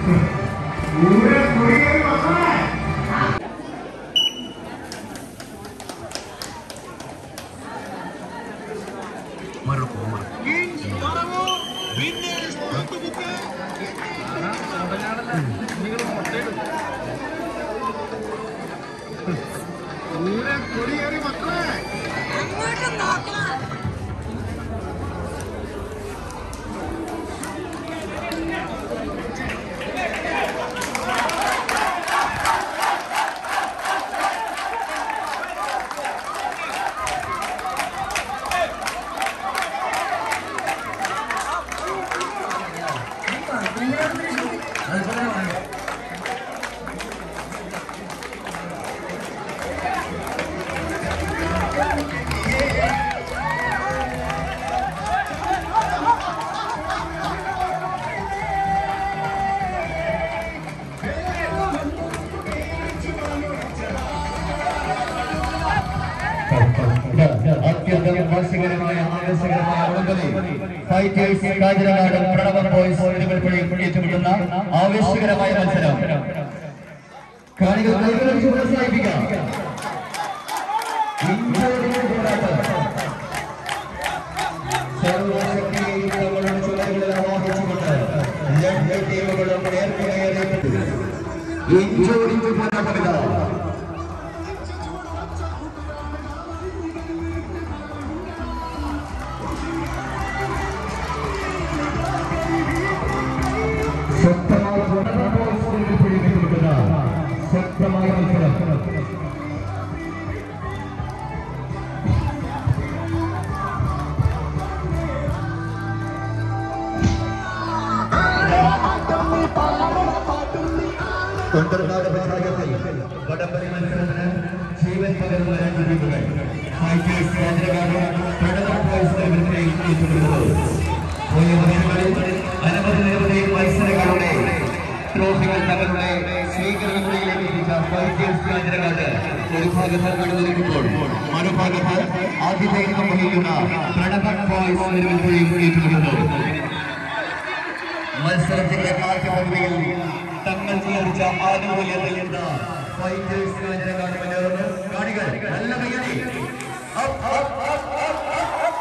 അത്യന്തം വാർഷികരമായ ആവേശകരമായ ഉടമ്പടി ഫൈറ്റേഴ്സ് കാഞ്ഞിരനാട് പ്രണവ ബോയ്സ് തിരുവൽപ്പുഴയിൽ ഏറ്റുമുട്ടുന്ന ആവേശകരമായ മത്സരം കാണികൾ കൈകളടിച്ച് പ്രോത്സാഹിപ്പിക്കാം ഇന്ത്യയുടെ പോരാട്ടം സർവശക്തിയെയും തങ്ങളുടെ ചുമലുകളിൽ ആവാഹിച്ചുകൊണ്ട് രണ്ട് ടീമുകളും നേർക്കുനേറിയിട്ടുണ്ട് ഇഞ്ചോടിഞ്ച് പോരാട്ടമില്ല ശക്തമായ പിടിക്കുന്ന ശക്തമായ മത്സരം തൊണ്ടർനാട് പഞ്ചായത്തിൽ വടംവലി മത്സരത്തിന് ജീവൻ പകരുന്ന രണ്ട് ടീമുകൾ ഫൈറ്റേഴ്സ് കാഞ്ഞിരക്കാട് പ്രണവ് ബോയ്സ് എന്നിവരെ ഏറ്റുമുട്ടുന്നത് പോയ വർഷങ്ങളിൽ അനവധി നിരവധി മത്സരങ്ങളുടെ ട്രോഫികൾ തങ്ങളുടെ സ്വീകരണങ്ങളിലേക്ക് എത്തിച്ച ഫൈറ്റേഴ്സ് കാഞ്ഞിരക്കാട് ഒരു ഭാഗത്ത് കടന്നിരിക്കുമ്പോൾ മറുഭാഗത്ത് ആതിഥേയത്വം വഹിക്കുന്ന പ്രണവ് ബോയ്സ് എന്നിവരെയും ഏറ്റുമുട്ടുന്നു മത്സരത്തിന്റെ ആദ്യ പകുതിയിൽ തങ്ങൾ സ്വീകരിച്ച ആനുകൂല്യത്തിൽ നിന്ന് ഫൈറ്റേഴ്സ് കാഞ്ഞിരക്കാട് മുന്നേറുന്നു കാണികൾ നല്ല കയ്യടി Up, up, up, up, up, up.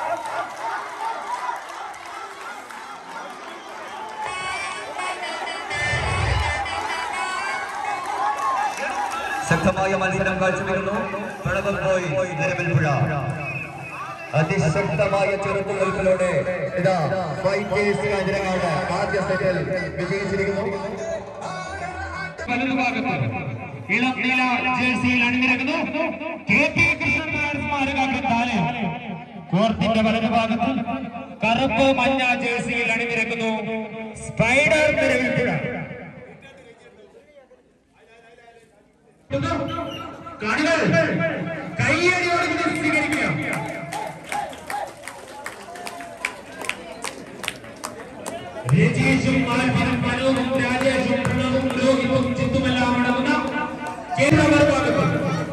ശക്തമായ മത്സരം കാഴ്ചവെക്കുന്നു പ്രണവം പോയി നിലവിൽ പുഴ അതിശക്തമായ ചെറുത്തുനിൽപ്പിലൂടെ ഇതാ ഫൈറ്റേഴ്സ് കാഞ്ഞിരങ്ങാട് ആദ്യ സെറ്റിൽ വിജയിച്ചിരിക്കുന്നു വലതുഭാഗത്ത് ഇളം നീല ജേഴ്സിയിൽ അണിനിരക്കുന്നു കെ പി കൃഷ്ണനായർ സ്മാരക ഗ്രന്ഥാലയം കോർത്തിന്റെ വലതുഭാഗത്ത് കറുപ്പ് മഞ്ഞ ജേഴ്സിയിൽ അണിനിരക്കുന്നു സ്പൈഡർ നിലവിൽപ്പുഴ കാണികൾ കയ്യടിയോടെ ഇത് സ്വീകരിക്കാം രജീഷും ആൽഫിനും മനോവും രാജേഷും പ്രണവും ലോഹിതും ചിത്തുമെല്ലാം അടങ്ങുന്ന കേന്ദ്ര ഭാഗത്ത്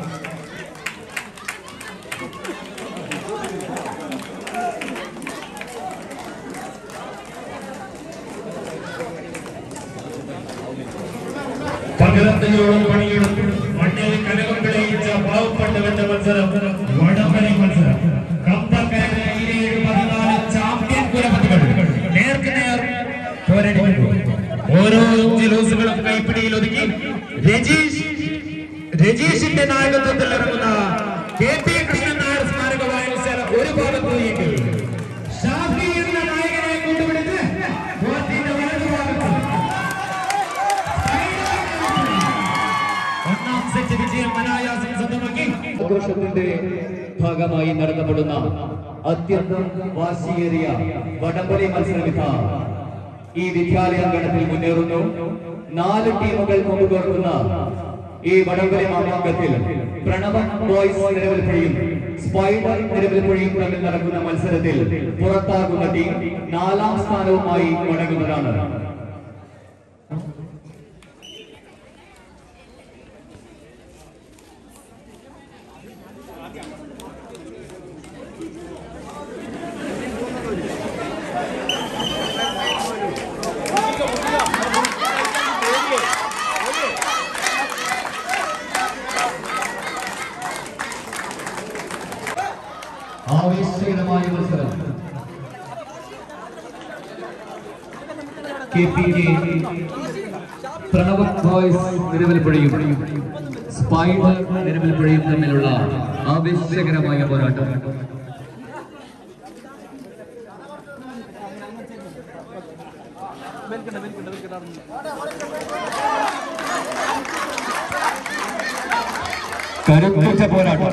പകരത്തിനോടും പണിയെടുത്ത് മണ്ണിൽ കനകം വിളയിച്ച പാവപ്പെട്ടവന്റെ മത്സരം വടംവലി മത്സരം കമ്പക്കരയിലെ ഇരുപത് പതിനാല് ചാമ്പ്യൻ കുലപതികൾ നേർക്ക് നേർ പോരടിക്കുന്നു ഓരോ ജലൂസുകളും കൈപ്പിടിയിൽ ഒതുക്കി രജീഷ് രജീഷിന്റെ നായകത്വത്തിൽ ഇറങ്ങുന്ന കെ പി കൃഷ്ണൻ നായർ സ്മാരക വായനശാല ഒരു ഭാഗത്ത് നീങ്ങി ഷാഫി എന്ന നായകനെ കൊണ്ടുപിടിച്ച് കോർട്ടിന്റെ വലതുഭാഗത്ത് ഒന്നാം സെറ്റ് വിജയം അനായാസം സ്വന്തമാക്കി ആഘോഷത്തിന്റെ ഭാഗമായി നടത്തപ്പെടുന്ന അത്യന്തം വാശിയേറിയ വടംവലി മത്സരവിധ ഈ വിദ്യാലയാങ്കണത്തിൽ മുന്നേറുന്നു നാല് ടീമുകൾ കൊണ്ടുപോർക്കുന്ന ഈ വടംവലി മാമാങ്കത്തിൽ പ്രണവം ബോയ്സ് നിലവിൽപ്പുഴയും സ്പൈഡർ നിലവിൽപ്പുഴയും തമ്മിൽ നടക്കുന്ന മത്സരത്തിൽ പുറത്താകുന്ന ടീം നാലാം സ്ഥാനവുമായി മടങ്ങുന്നതാണ് K P K Pranav boys നിലവിൽപ്പുഴയും സ്പൈഡർ നിലവിൽപ്പുഴയും തമ്മിലുള്ള ആവേശകരമായ പോരാട്ടം കരുത്തുറ്റ പോരാട്ടം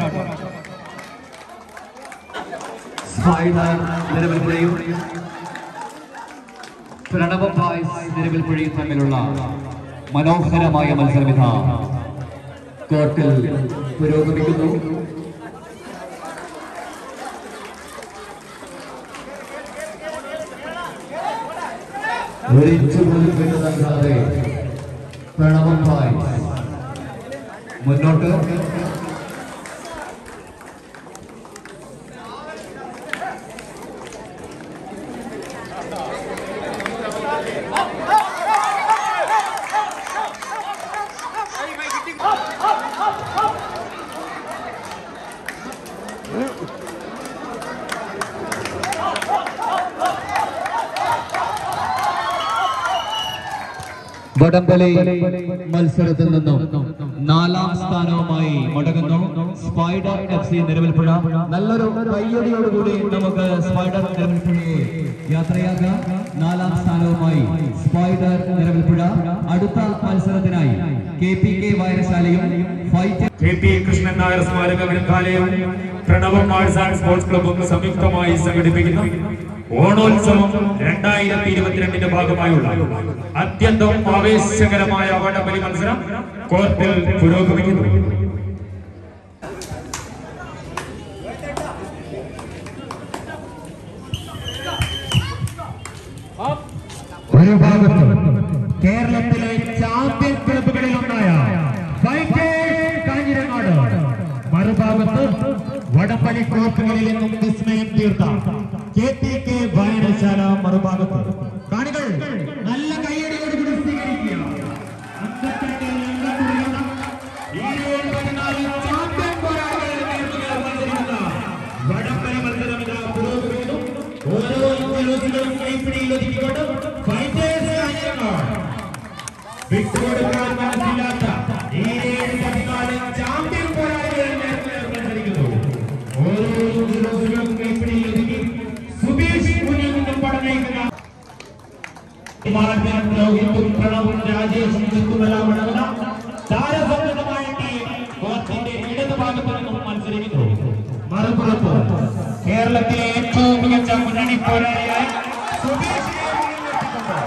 സ്പൈഡർ നിലവിൽപ്പുഴയും പ്രണവ ബോയ്സ് നിലവിൽപ്പുഴയും തമ്മിലുള്ള മനോഹരമായ മത്സരവിധ കോർട്ടിൽ പുരോഗമിക്കുന്നു ഒരിച്ചു പോലും വിട്ടു നൽകാതെ പ്രണവം ബോയ്സ് മുന്നോട്ട് വടംവലി മത്സരത്തിൽ നിന്നും നാലാം സ്ഥാനവുമായി മടങ്ങുന്നു സ്പൈഡർ എഫ് സി നിലവിൽപ്പുഴ നല്ലൊരു കയ്യടിയോടുകൂടി നമുക്ക് സ്പൈഡർ നിലവിൽപ്പുഴയെ യാത്രയാകാം നാലാം സ്ഥാനവുമായി സ്പൈഡർ നിലവിൽപ്പുഴ അടുത്ത മത്സരത്തിനായി കെ പി കെ വായനശാലയും fight K P Krishnan Nair സ്മാരക ഗ്രന്ഥാലയം പ്രണവം ആർട്സ് ആൻഡ് സ്പോർട്സ് ക്ലബും സംയുക്തമായി സംഘടിപ്പിക്കുന്ന ഓണോത്സവം രണ്ടായിരത്തി ഇരുപത്തിരണ്ടിന്റെ ഭാഗമായുള്ള അത്യന്തം ആവേശകരമായ വടംവലി മത്സരം കോർട്ടിൽ പുരോഗമിക്കുന്നു ഒരു ഭാഗത്ത് കേരളത്തിലെ ചാമ്പ്യൻ ക്ലബുകളിൽ ഒന്നായ ഫൈറ്റേഴ്സ് കാഞ്ഞിരങ്ങാട് മറുഭാഗത്ത് വടംവലി കോർട്ടുകളിൽ നിന്നും വിസ്മയം തീർത്ത കെ പി കെ വായനശാല മറുഭാഗത്ത് കാണികൾ നല്ല കയ്യടിയോടുകൂടി സ്വീകരിക്കുക അമ്പത്തിരണ്ടിൽ അംഗത്തുള്ള ഇരുപത് പതിനാല് ചാമ്പ്യൻ പോരാളികളെ നേരിടുക മത്സരിക്കുന്ന വടംവലി മത്സരം ഇതാ പുരോഗമിക്കുന്നു ഓരോ ഇന്ത്യലോസികളും കൈപ്പിടിയിൽ ഒതുക്കിക്കൊണ്ട് ഫൈറ്റേഴ്സ് കാഞ്ഞിരങ്ങാട് വിട്ടുകൊടുക്കാൻ മനസ്സില്ലാത്ത ഈ ഏഴ് പതിനാല് ചാമ്പ്യൻ പോരാളികൾ നേർക്കുനേർ മത്സരിക്കുന്നു ഓരോ ഇന്ത്യലോസികളും കൈപ്പിടിയിൽ ഒതുക്കി സുബീഷ് മുന്നിൽ നിന്നും പടനയിക്കുന്ന മാർട്ടിൻ രോഹിത്തും പ്രണവും രാജേഷും ചിത്തുമെല്ലാം അടങ്ങുന്ന താരസംഗതമായ ടീം കോർട്ടിന്റെ ഇടത് ഭാഗത്ത് നിന്നും മത്സരിക്കുന്നു മറുപുറത്ത് കേരളത്തിലെ ഏറ്റവും മികച്ച മുന്നണി പോരാളിയായി സുബീഷിനെ മുന്നിലെത്തിക്കൊണ്ട്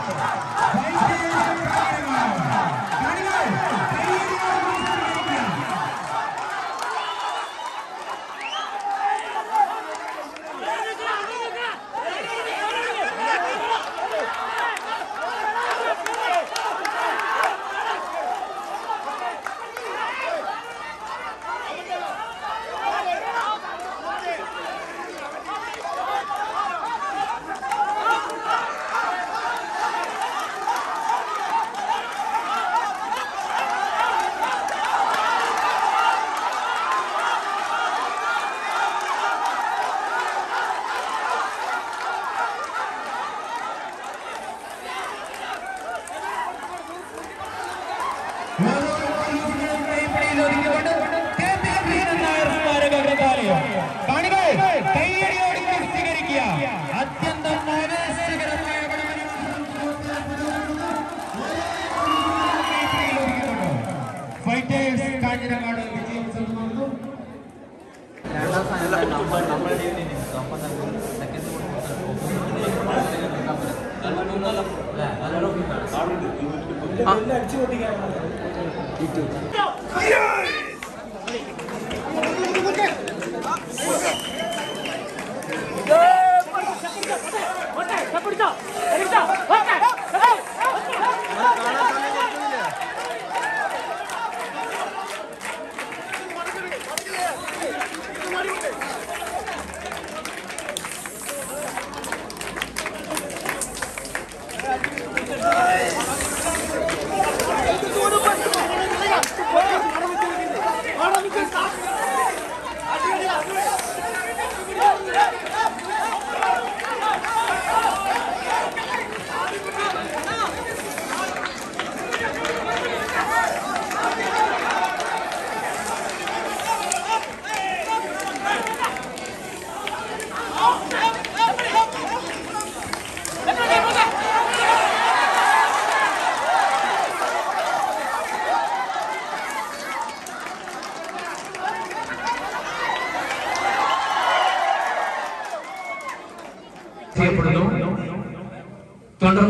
അത്യന്തം ആവേശകരമായ ഫൈറ്റേഴ്സ് കാഞ്ഞിരങ്ങാട് വിജയം സ്വന്തമാക്കുന്നു Thank you.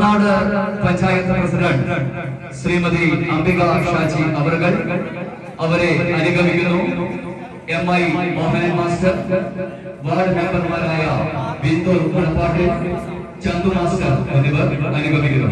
Kadanad panchayat president Shrimati Ambika Shaji അവറുകൾ അവരെ അനുഗമിക്കുന്നു M I Mohanan master ward മെമ്പർമാരായ ബിന്ദു മണപ്പാട്ട് ചന്തു മാസ്റ്റർ എന്നിവർ അനുഗമിക്കുന്നു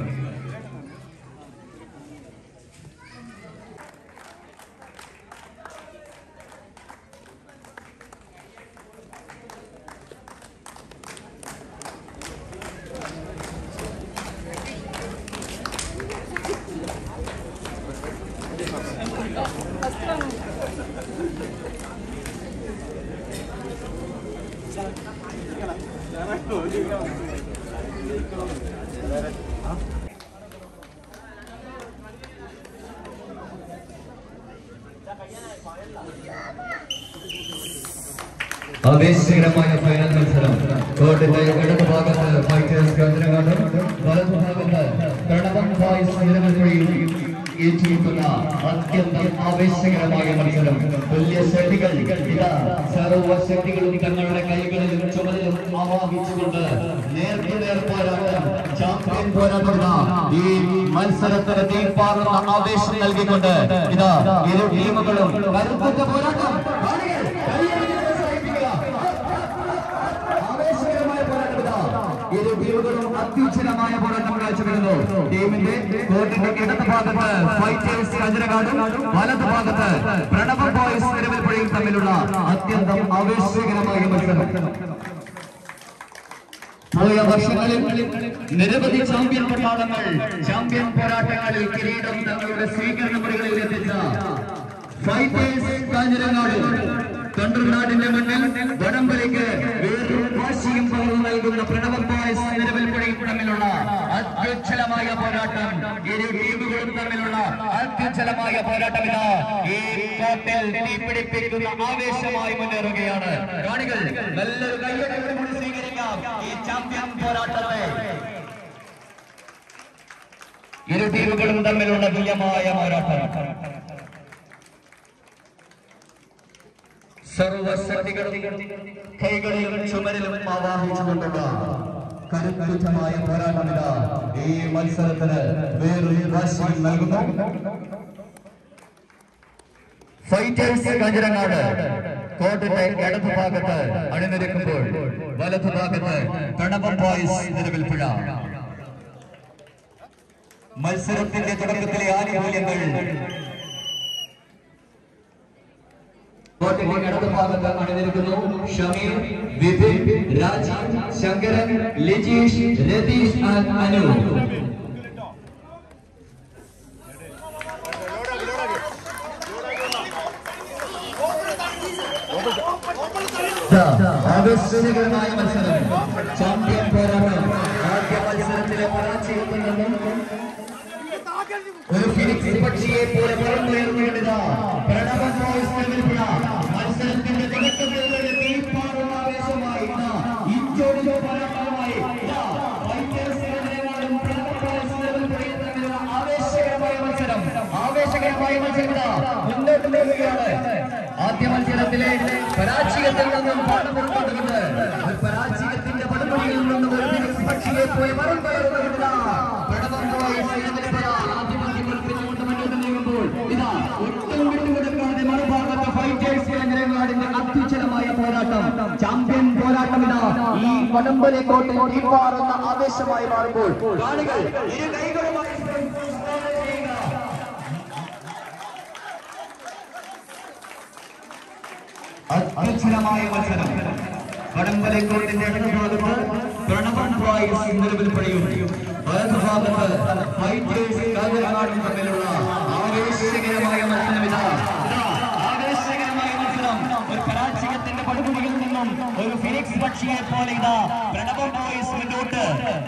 ആവേശകരമായ ഫൈനൽ മത്സരം കോർട്ടിന്റെ ഇടത് ഭാഗത്ത് ഫൈറ്റേഴ്സ് കേന്ദ്രകാണ്ടും വലതു ഭാഗത്ത് പ്രണവം ബോയ്സ് നിലവിൽ ഏറ്റിരിക്കുന്ന അത്യന്തം ആവേശകരമായ മത്സരം തുല്യ ശക്തികൾ ഇതാ സർവ ശക്തികളും തങ്ങളുടെ കൈകളിലും ചുമലിലും ആവാഹിച്ചുകൊണ്ട് നേർക്ക് നേർ പോരാട്ടം ചാമ്പ്യൻ പോരാട്ടം ഇതാ ഈ മത്സരത്തിന് തീപ്പാറുന്ന ആവേശം നൽകിക്കൊണ്ട് ഇതാ ഇരു ടീമുകളും കരുത്തുറ്റ പോരാട്ടം കാണികൾ, കൈയടിച്ച് പ്രോത്സാഹിപ്പിക്കുക. ആവേശകരമായ പോരാട്ടം ഇതാ. ഇരു ടീമുകളും അത്യുജ്വലമായ പോരാട്ടം കാഴ്ചവെക്കുന്നു ടീമിന്റെ കോർട്ടിന്റെ ഇടത് ഭാഗത്ത് ഫൈറ്റേഴ്സ് കജരകാടും വലത് ഭാഗത്ത് പ്രണവ ബോയ്സ് നിലവിൽപ്പുഴയും തമ്മിലുള്ള അത്യന്തം ആവേശകരമായ മത്സരം പോയ വർഷങ്ങളിൽ നിരവധി ചാമ്പ്യൻ പട്ടാളങ്ങൾ ചാമ്പ്യൻ പോരാട്ടങ്ങളിൽ കിരീടം തങ്ങളുടെ സ്വീകരണ മുറികളിൽ എത്തിച്ച ഫൈറ്റേഴ്സ് കാഞ്ഞിരങ്ങാട് കണ്ടൂർനാടിന്റെ മണ്ണിൽ വടംവലിക്ക് വേറൊരു വാശിയും പകർന്നു നൽകുന്ന പ്രണവ ബോയ്സ് നിലവിൽ പുഴയും തമ്മിലുള്ള അത്യുജ്വലമായ പോരാട്ടം ഇരു ടീമുകളും തമ്മിലുള്ള അത്യുജ്വലമായ പോരാട്ടം ഇതാ ഈ കോട്ടിൽ തീപിടിപ്പിക്കുന്ന ആവേശമായി മുന്നേറുകയാണ് കാണികൾ നല്ലൊരു കൈയ്യടിയോട് കൂടി സ്വീകരിക്കാം ഈ ചാമ്പ്യൻ പോരാട്ടത്തെ ഇരു ടീമുകളും തമ്മിലുള്ള തുല്യമായ പോരാട്ടം സർവശക്തികളും കൈകളിലും ചുമരിലും ആവാഹിച്ചുകൊണ്ടുള്ള കരുത്തുറ്റമായ പോരാട്ടമിത ഈ മത്സരത്തിന് വേറൊരു വാശി നൽകുന്നു ഫൈറ്റേഴ്സ് കാഞ്ഞിരങ്ങാട് കോർട്ടിന്റെ ഇടതു ഭാഗത്ത് അണിനിരക്കുമ്പോൾ വലതു ഭാഗത്ത് പ്രണവം ബോയ്സ് നിലവിൽപ്പുഴ മത്സരത്തിന്റെ തുടക്കത്തിലെ ആനുകൂല്യങ്ങൾ കോട്ടയ്ക്ക് ഇടത് ഭാഗത്ത് അണിനിരക്കുന്നു ഷമീർ വിപിൻ രാജീവ് ശങ്കരൻ ലിജീഷ് രതീഷ് ആൻഡ് അനു ആവേശകരമായ മത്സരം ചാമ്പ്യൻ പോരാട്ടം ആദ്യ മത്സരത്തിലെ പരാജയത്തിൽ നിന്നും ഒരു ഫിനിക്സ് പക്ഷിയെ പോലെ പറന്നുയർന്നുകൊണ്ടിതാ പ്രണവ ബോയ്സ് നിലവിൽപ്പുഴ മത്സരത്തിന്റെ തുടക്കത്തിൽ തന്നെ തീപ്പാറുന്ന ആവേശമായി ഇതാ ഇഞ്ചോടിഞ്ചോ പോരാട്ടവുമായി ഇതാ ഫൈറ്റേഴ്സ് എതിരെയും പ്രണവ ബോയ്സ് നിലവിൽപ്പുഴയും തമ്മിലുള്ള ആവേശകരമായ മത്സരം ആവേശകരമായ മത്സരം ഇതാ മുന്നോട്ട് നീങ്ങുകയാണ് ആദ്യ മത്സരത്തിലെ പരാജയത്തിൽ നിന്നും പാഠം ഉൾക്കൊണ്ടുകൊണ്ട് ഒരു പരാജയത്തിന്റെ പടുപടിയിൽ നിന്നും ഒരു ഫിനിക്സ് പക്ഷിയെ പോലെ പറന്നുയർന്നുകൊണ്ടിതാ പ്രണവ ബോയ്സ് നിലവിൽപ്പുഴ ആധിപത്യം ഉറപ്പിച്ചുകൊണ്ട് മുന്നോട്ട് നീങ്ങുമ്പോൾ ഇതാ ഒട്ടും വിട്ടുകൊടുക്കാതെ മറുഭാഗത്ത് ഫൈറ്റേഴ്സ് കേന്ദ്രങ്ങാടിന്റെ അത്യുജ്വലമായ പോരാട്ടം ചാമ്പ്യൻ പോരാട്ടം ഇതാ ഈ വടംബലെ കോട്ടിൽ തീപ്പാറുന്ന ആവേശമായി മാറുമ്പോൾ കാണികൾ ഇരു കൈകളുമായി ചെയ്യുക അത്യുജ്വലമായ മത്സരം വടംവലക്കോട്ടിന്റെ ഇടതുഭാഗത്ത് പ്രണവം ബോയ്സ് നിലവിൽ പണിയും വലതുഭാഗത്ത് ഫൈറ്റേഴ്സ് കാഞ്ഞിരങ്ങാടും തമ്മിലുള്ള ആവേശകരമായ മത്സരം ഇതാ ഇതാ, ആവേശകരമായ മത്സരം ഒരു പരാജയത്തിന്റെ പടുകുടിയിൽ നിന്നും ഒരു ഫിനിക്സ് പക്ഷിയെ പോലെ ഇതാ പ്രണവം ബോയ്സ് മുന്നോട്ട്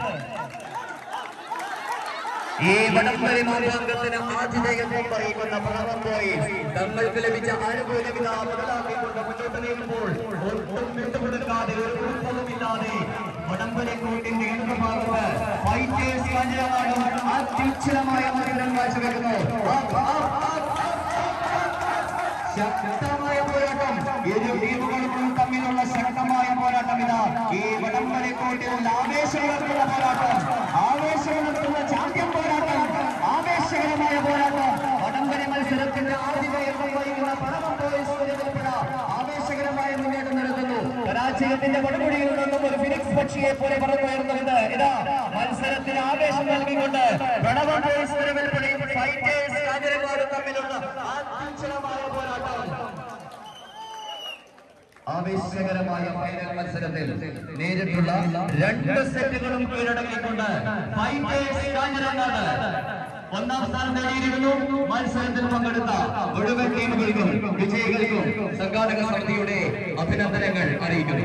ഈ വടംവലി മാമാങ്കത്തിന് ആതിഥേയത്വം പറയുന്ന പ്രണവം ബോയ്സ് തങ്ങൾക്ക് ലഭിച്ച ആനുകൂല്യമിത മുതലാക്കിക്കൊണ്ട് മുന്നോട്ട് നീങ്ങുമ്പോൾ ഒട്ടും വിട്ടുകൊടുക്കാതെ ഒരു കുഴപ്പവുമില്ലാതെ വടംവലി കോട്ടിന്റെ ഇടത് ഭാഗത്ത് ഫൈറ്റേഴ്സ് കാഞ്ഞിരങ്ങാടും അത്യുച്ഛലമായ മത്സരം കാഴ്ചവെക്കുന്നു അപ്പ്, അപ്പ്, അപ്പ്, അപ്പ്. ശക്തമായ പോരാട്ടം ഇരു ടീമുകൾക്കും തമ്മിലുള്ള ശക്തമായ പോരാട്ടം ഇതാ ഈ വടംവലി കോട്ടിൽ ആവേശമുണർത്തുന്ന പോരാട്ടം ആവേശമുണർത്തുന്ന ചാമ്പ്യൻ പോരാട്ടം ആവേശകരമായ പോരാട്ടം വടംവലി മത്സരത്തിന്റെ ആധിപത്യം വഹിക്കുന്ന പടവം പോലീസ് ഉൾപ്പെടെ ആവേശകരമായ മുന്നേറ്റം നടത്തുന്നു പരാജയത്തിന്റെ കൊടുമുടിയിൽ നിന്നും ഒരു ഫിനിക്സ് പക്ഷിയെ പോലെ പറന്നുയർന്നത് ഇതാ മത്സരത്തിന് ആവേശം നൽകിക്കൊണ്ട് പ്രണവം പോലീസ് ഉൾപ്പെടെയും ഫൈറ്റേഴ്സ് കാഞ്ഞിരക്കാടും തമ്മിലുള്ള അത്യുജ്വലമായ പോരാട്ടം ആവേശകരമായ ഫൈനൽ മത്സരത്തിൽ നേരിട്ടുള്ള രണ്ട് സെറ്റുകളും കീഴടക്കിക്കൊണ്ട് ഫൈറ്റേഴ്സ് കാഞ്ഞിരങ്ങാട് ഒന്നാം സ്ഥാനം നേടിയിരുന്നു മത്സരത്തിൽ പങ്കെടുത്ത മുഴുവൻ ടീമുകൾക്കും വിജയികൾക്കും സംഘാടക സമിതിയുടെ അഭിനന്ദനങ്ങൾ അറിയിക്കുന്നു